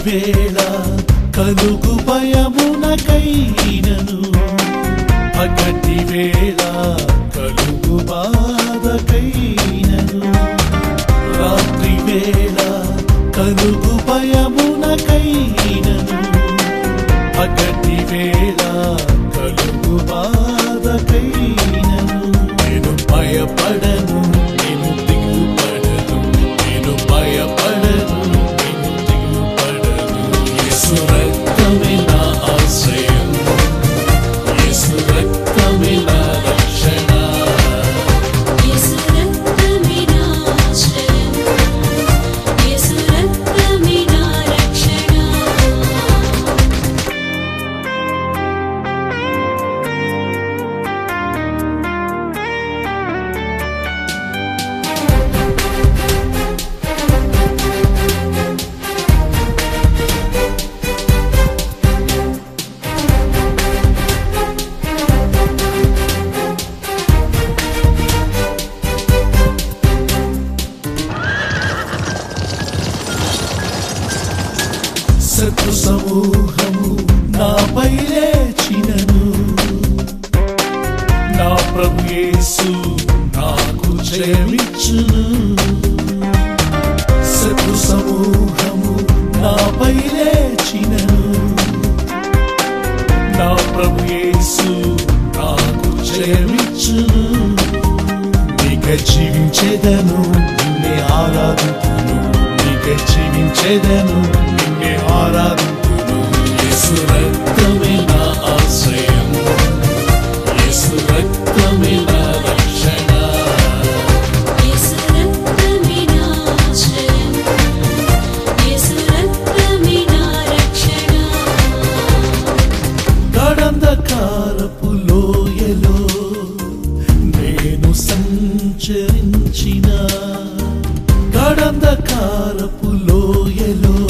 వేళ కలుగు భయమునకైనను పగటి వేళ కలుగు బాధకైనను రాత్రి వేళ కలుగు భయమునకైనను పగటి వేళ కలుగు బాధకైనను నేను భయపడను నేను దిగులు పడను నేను భయపడను నేను దిగులు పడను యేసు రక్తమే నా ఆశ్రయం యేసు రక్తమే నా రక్షణ యేసు రక్తమే నా ఆశ్రయం యేసు రక్తమే నా రక్షణ శత్రు సమూహము నాపై లేచినను నా ప్రభు యేసు నాకు జయమిచ్చును శత్రు సమూహము నాపై లేచినను నా ప్రభు యేసు నాకు జయమిచ్చును నీక జీవించేదను నిన్నే ఆరాధితును నీక జీవించేదను నిన్నే ఆరాధితును యేసు రక్తమే నా ఆశ్రయం యేసు రక్తమే నా రక్షణ యేసు రక్తమే నా ఆశ్రయం యేసు రక్తమే నా రక్షణ గడంధకారపు లోయలో నేను సంచరించిన గడంధకారపు లోయలో